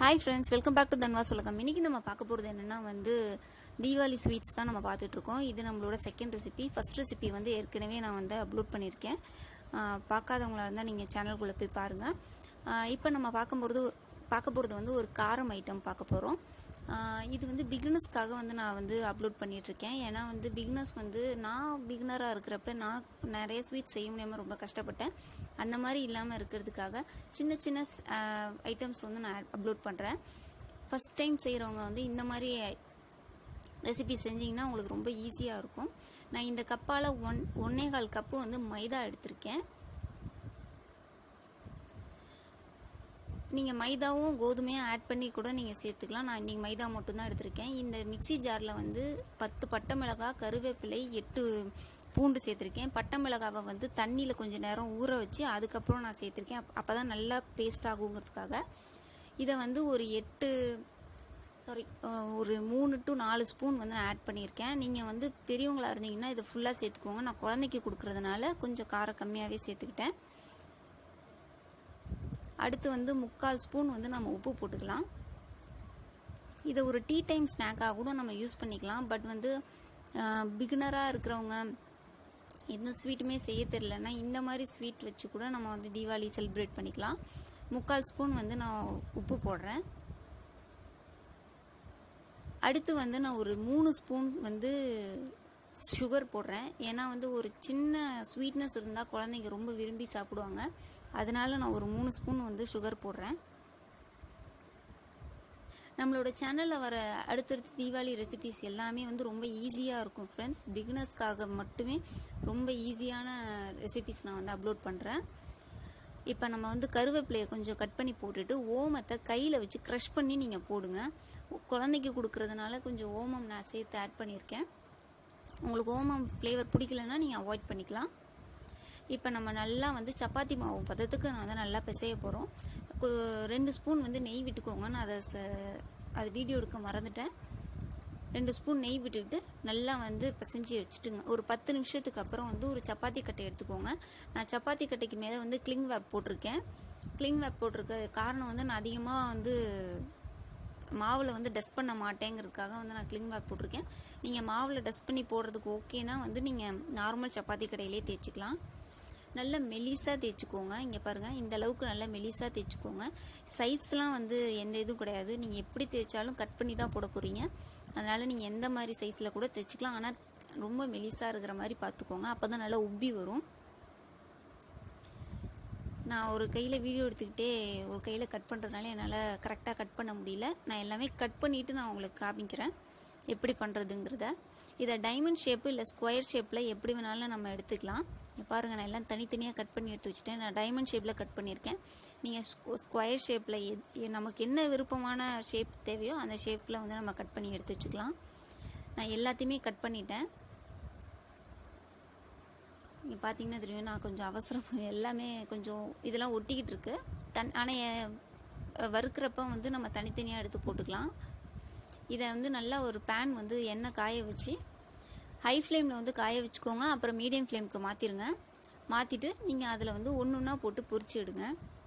hi friends welcome back to தன்வா சொல்லகம் இன்னைக்கு நம்ம பார்க்க போகிறது என்னன்னா வந்து தீபாவளி ஸ்வீட்ஸ் தான் நம்ம பார்த்துட்டு இருக்கோம் இது நம்மளோட செகண்ட் ரெசிபி ஃபர்ஸ்ட் ரெசிபி வந்து ஏற்கனவே நான் வந்து அப்லோட் பண்ணியிருக்கேன் ஆஹ் பார்க்காதவங்களா இருந்தால் நீங்கள் சேனலுக்குள்ளே போய் பாருங்கள் இப்போ நம்ம பார்க்கும்போது பார்க்க போகிறது வந்து ஒரு காரம் ஐட்டம் பார்க்க போகிறோம் இது வந்து பிகினர்ஸ்க்காக வந்து நான் வந்து அப்லோட் பண்ணிட்டு இருக்கேன் ஏன்னா வந்து பிகினர்ஸ் வந்து நான் பிகினராக இருக்கிறப்ப நான் நிறைய ஸ்வீட் செய்ய முடியாமல் ரொம்ப கஷ்டப்பட்டேன் அந்த மாதிரி இல்லாமல் இருக்கிறதுக்காக சின்ன சின்ன ஐட்டம்ஸ் வந்து நான் அப்லோட் பண்ணுறேன் ஃபஸ்ட் டைம் செய்கிறவங்க வந்து இந்த மாதிரி ரெசிபி செஞ்சீங்கன்னா உங்களுக்கு ரொம்ப ஈஸியாக இருக்கும் நான் இந்த கப்பால் ஒன் ஒன்னே கால் கப்பு வந்து மைதா எடுத்திருக்கேன் நீங்கள் மைதாவும் கோதுமையும் ஆட் பண்ணி கூட நீங்கள் சேர்த்துக்கலாம் நான் இன்றைக்கி மைதா மட்டும்தான் எடுத்திருக்கேன் இந்த மிக்ஸி ஜாரில் வந்து பத்து பட்டை மிளகாய் கருவேப்பிலை எட்டு பூண்டு சேர்த்துருக்கேன் பட்டை மிளகாவை வந்து தண்ணியில் கொஞ்சம் நேரம் ஊற வச்சு அதுக்கப்புறம் நான் சேர்த்துருக்கேன் அப்போ தான் நல்லா பேஸ்ட் ஆகுங்கிறதுக்காக இதை வந்து ஒரு எட்டு சாரி ஒரு மூணு டு நாலு ஸ்பூன் வந்து நான் ஆட் பண்ணியிருக்கேன் நீங்கள் வந்து பெரியவங்களா இருந்தீங்கன்னா இதை ஃபுல்லாக சேர்த்துக்கோங்க நான் குழந்தைக்கு கொடுக்கறதுனால கொஞ்சம் காரம் கம்மியாகவே சேர்த்துக்கிட்டேன் அடுத்து வந்து முக்கால் ஸ்பூன் வந்து நம்ம உப்பு போட்டுக்கலாம் இதை ஒரு டீ டைம் ஸ்நாக்காக கூட நம்ம யூஸ் பண்ணிக்கலாம் பட் வந்து பிகினராக இருக்கிறவங்க எந்த ஸ்வீட்டுமே செய்ய தெரிலன்னா இந்த மாதிரி ஸ்வீட் வச்சு கூட நம்ம வந்து தீபாவளி செலிப்ரேட் பண்ணிக்கலாம் முக்கால் ஸ்பூன் வந்து நான் உப்பு போடுறேன் அடுத்து வந்து நான் ஒரு மூணு ஸ்பூன் வந்து சுகர் போடுறேன் ஏன்னா வந்து ஒரு சின்ன ஸ்வீட்னஸ் இருந்தால் குழந்தைங்க ரொம்ப விரும்பி சாப்பிடுவாங்க அதனால நான் ஒரு மூணு ஸ்பூன் வந்து சுகர் போடுறேன் நம்மளோட சேனலில் வர அடுத்தடுத்து தீபாவளி ரெசிபிஸ் எல்லாமே வந்து ரொம்ப ஈஸியாக இருக்கும் ஃப்ரெண்ட்ஸ் பிகினர்ஸ்க்காக மட்டுமே ரொம்ப ஈஸியான ரெசிபிஸ் நான் வந்து அப்லோட் பண்ணுறேன் இப்போ நம்ம வந்து கருவேப்பிலையை கொஞ்சம் கட் பண்ணி போட்டுட்டு ஓமத்தை கையில் வச்சு க்ரஷ் பண்ணி நீங்கள் போடுங்க குழந்தைக்கு கொடுக்கறதுனால கொஞ்சம் ஓமம் நான் சேர்த்து ஆட் பண்ணியிருக்கேன் உங்களுக்கு ஓமம் ஃப்ளேவர் பிடிக்கலன்னா நீங்கள் அவாய்ட் பண்ணிக்கலாம் இப்போ நம்ம நல்லா வந்து சப்பாத்தி மாவு பதத்துக்கு நான் வந்து நல்லா பிசைய போகிறோம் ரெண்டு ஸ்பூன் வந்து நெய் விட்டுக்கோங்க நான் அதை அது வீடியோ எடுக்க மறந்துட்டேன் ரெண்டு ஸ்பூன் நெய் விட்டுக்கிட்டு நல்லா வந்து பிசைஞ்சு வச்சுட்டுங்க ஒரு பத்து நிமிஷத்துக்கு அப்புறம் வந்து ஒரு சப்பாத்தி கட்டை எடுத்துக்கோங்க நான் சப்பாத்தி கட்டைக்கு மேலே வந்து கிளிங் வேப் போட்டிருக்கேன் கிளிங் வேப் போட்டிருக்க காரணம் வந்து நான் அதிகமாக வந்து மாவில் வந்து டஸ்ட் பண்ண மாட்டேங்கிறதுக்காக வந்து நான் கிளிங் வேப் போட்டிருக்கேன் நீங்கள் மாவில் டஸ்ட் பண்ணி போடுறதுக்கு ஓகேனா வந்து நீங்கள் நார்மல் சப்பாத்தி கடையிலே தேய்ச்சிக்கலாம் நல்ல மெலிசாக தேய்ச்சிக்கோங்க இங்கே பாருங்கள் இந்த அளவுக்கு நல்லா மெலிசாக தேய்ச்சிக்கோங்க சைஸ்லாம் வந்து எந்த இதுவும் கிடையாது நீங்கள் எப்படி தேய்ச்சாலும் கட் பண்ணி தான் போட போகிறீங்க அதனால் நீங்கள் எந்த மாதிரி சைஸில் கூட தைச்சிக்கலாம் ஆனால் ரொம்ப மெலிசாக இருக்கிற மாதிரி பார்த்துக்கோங்க அப்போ தான் நல்லா உப்பி வரும் நான் ஒரு கையில் வீடியோ எடுத்துக்கிட்டே ஒரு கையில் கட் பண்ணுறதுனால என்னால் கரெக்டாக கட் பண்ண முடியல நான் எல்லாமே கட் பண்ணிவிட்டு நான் உங்களுக்கு காமிக்கிறேன் எப்படி பண்ணுறதுங்கிறத இதை டைமண்ட் ஷேப்பு இல்லை ஸ்கொயர் ஷேப்பில் எப்படி வேணாலும் நம்ம எடுத்துக்கலாம் பாருங்கள் நான் எல்லாம் தனித்தனியாக கட் பண்ணி எடுத்து வச்சுட்டேன் நான் டைமண்ட் ஷேப்பில் கட் பண்ணியிருக்கேன் நீங்கள் ஸ்கொயர் ஷேப்பில் நமக்கு என்ன விருப்பமான ஷேப் தேவையோ அந்த ஷேப்பில் வந்து நம்ம கட் பண்ணி எடுத்து வச்சுக்கலாம் நான் எல்லாத்தையுமே கட் பண்ணிட்டேன் நீங்கள் பார்த்தீங்கன்னா தெரியும் நான் கொஞ்சம் அவசரம் எல்லாமே கொஞ்சம் இதெல்லாம் ஒட்டிக்கிட்டு இருக்கு தன் ஆனால் வறுக்கிறப்ப வந்து நம்ம தனித்தனியாக எடுத்து போட்டுக்கலாம் இதை வந்து நல்லா ஒரு பேன் வந்து எண்ணெய் காய வச்சு ஹை ஃப்ளேமில் வந்து காய வச்சுக்கோங்க அப்புறம் மீடியம் ஃப்ளேமுக்கு மாற்றிடுங்க மாற்றிட்டு நீங்கள் அதில் வந்து ஒன்று ஒன்றா போட்டு பொரிச்சு எடுங்க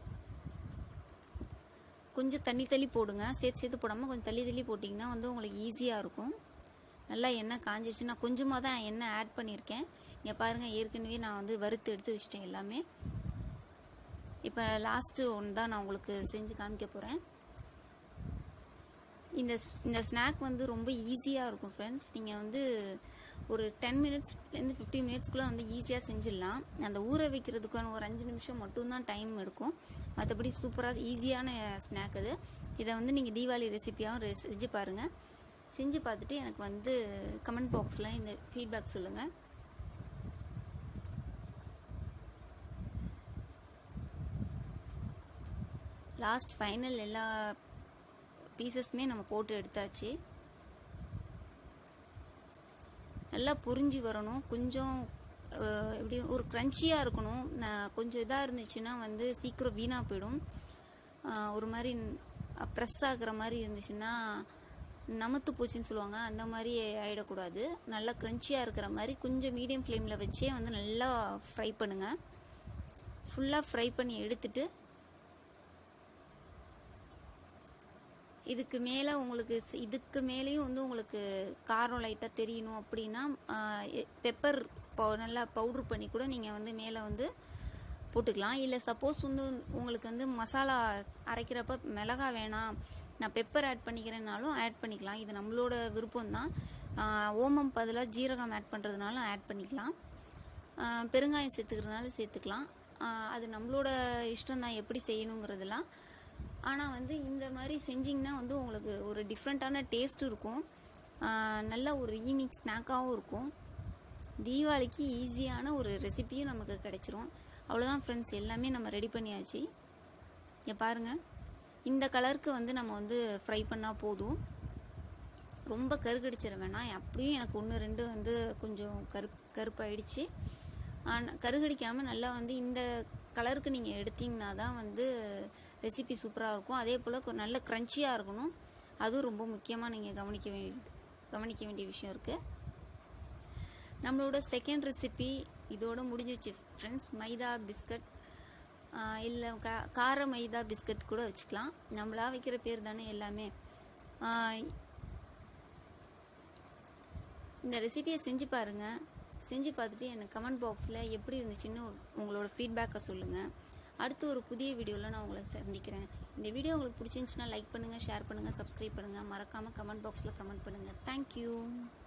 கொஞ்சம் தண்ணி தள்ளி போடுங்க சேர்த்து சேர்த்து போடாமல் கொஞ்சம் தள்ளி தள்ளி போட்டிங்கன்னா வந்து உங்களுக்கு ஈஸியாக இருக்கும் நல்லா எண்ணெய் காஞ்சிருச்சு நான் கொஞ்சமாக தான் எண்ணெய் ஆட் பண்ணியிருக்கேன் இங்கே பாருங்கள் ஏற்கனவே நான் வந்து வறுத்து எடுத்து வச்சிட்டேன் எல்லாமே இப்போ லாஸ்ட்டு ஒன்று தான் நான் உங்களுக்கு செஞ்சு காமிக்க போகிறேன் இந்த இந்த ஸ்நாக் வந்து ரொம்ப ஈஸியாக இருக்கும் ஃப்ரெண்ட்ஸ் நீங்கள் வந்து ஒரு டென் மினிட்ஸ்லேருந்து ஃபிஃப்டீன் மினிட்ஸ்க்குள்ளே வந்து ஈஸியாக செஞ்சிடலாம் அந்த ஊற வைக்கிறதுக்கான ஒரு அஞ்சு நிமிஷம் மட்டும்தான் டைம் எடுக்கும் மற்றபடி சூப்பராக ஈஸியான ஸ்நாக் அது இதை வந்து நீங்கள் தீபாவளி ரெசிப்பியாகவும் செஞ்சு பாருங்கள் செஞ்சு பார்த்துட்டு எனக்கு வந்து கமெண்ட் பாக்ஸில் இந்த ஃபீட்பேக் சொல்லுங்கள் லாஸ்ட் ஃபைனல் எல்லா பீசஸ்மே நம்ம போட்டு எடுத்தாச்சு நல்லா புரிஞ்சு வரணும் கொஞ்சம் எப்படி ஒரு க்ரன்ச்சியாக இருக்கணும் நான் கொஞ்சம் இதாக இருந்துச்சுன்னா வந்து சீக்கிரம் வீணாக போயிடும் ஒரு மாதிரி ப்ரெஸ் ஆகுற மாதிரி இருந்துச்சுன்னா நமத்து போச்சுன்னு சொல்லுவாங்க அந்த மாதிரி ஆகிடக்கூடாது நல்லா க்ரன்ச்சியாக இருக்கிற மாதிரி கொஞ்சம் மீடியம் ஃப்ளேமில் வச்சே வந்து நல்லா ஃப்ரை பண்ணுங்கள் ஃபுல்லாக ஃப்ரை பண்ணி எடுத்துட்டு இதுக்கு மேலே உங்களுக்கு ஸ்- இதுக்கு மேலேயும் வந்து உங்களுக்கு காரம் லைட்டாக தெரியணும் அப்படின்னா பெப்பர் நல்லா பவுட்ரு பண்ணி கூட நீங்கள் வந்து மேலே வந்து போட்டுக்கலாம் இல்லை சப்போஸ் வந்து உங்களுக்கு வந்து மசாலா அரைக்கிறப்ப மிளகா வேணாம் நான் பெப்பர் ஆட் பண்ணிக்கிறேன்னாலும் ஆட் பண்ணிக்கலாம் இது நம்மளோட விருப்பம் தான் ஓமம் பதிலாக ஜீரகம் ஆட் பண்ணுறதுனாலும் ஆட் பண்ணிக்கலாம் ஆஹ் பெருங்காயம் சேர்த்துக்கிறதுனால சேர்த்துக்கலாம் ஆஹ் அது நம்மளோட இஷ்டம் தான் எப்படி செய்யணுங்கிறதுலாம் ஆனால் வந்து இந்த மாதிரி செஞ்சிங்கன்னா வந்து உங்களுக்கு ஒரு டிஃப்ரெண்ட்டான டேஸ்ட் இருக்கும் ஆஹ் நல்ல ஒரு ஈவினிங் ஸ்நாக்காகவும் இருக்கும் தீபாவளிக்கு ஈஸியான ஒரு ரெசிபியும் நமக்கு கிடைச்சிரும் அவ்வளோதான் ஃப்ரெண்ட்ஸ் எல்லாமே நம்ம ரெடி பண்ணியாச்சு இங்கே பாருங்கள் இந்த கலருக்கு வந்து நம்ம வந்து ஃப்ரை பண்ணால் போதும் ரொம்ப கருக்கடிச்சிட வேணாம் அப்படியும் எனக்கு ஒன்று ரெண்டு வந்து கொஞ்சம் கரு கருப்பாயிடுச்சு ஆனால் கருகடிக்காமல் நல்லா வந்து இந்த கலருக்கு நீங்கள் எடுத்தீங்கன்னா தான் வந்து ரெசிபி சூப்பராக இருக்கும் அதே போல் நல்ல க்ரன்ச்சியாக இருக்கணும் அதுவும் ரொம்ப முக்கியமாக நீங்கள் கவனிக்க வேண்டியது கவனிக்க வேண்டிய விஷயம் இருக்குது நம்மளோட செகண்ட் ரெசிபி இதோட முடிஞ்சிருச்சு ஃப்ரெண்ட்ஸ் மைதா பிஸ்கட் இல்லை கா கார மைதா பிஸ்கட் கூட வச்சுக்கலாம் நம்மளா வைக்கிற பேர் தானே எல்லாமே ஆஹ் இந்த ரெசிபியை செஞ்சு பாருங்க செஞ்சு பார்த்துட்டு எனக்கு கமெண்ட் பாக்ஸில் எப்படி இருந்துச்சுன்னு உங்களோட ஃபீட்பேக்கை சொல்லுங்கள் அடுத்து ஒரு புதிய வீடியோவில் நான் உங்களை சந்திக்கிறேன் இந்த வீடியோ உங்களுக்கு பிடிச்சிருந்துச்சுன்னா லைக் பண்ணுங்கள் ஷேர் பண்ணுங்கள் சப்ஸ்கிரைப் பண்ணுங்கள் மறக்காமல் கமெண்ட் பாக்ஸில் கமெண்ட் பண்ணுங்கள் தேங்க்யூ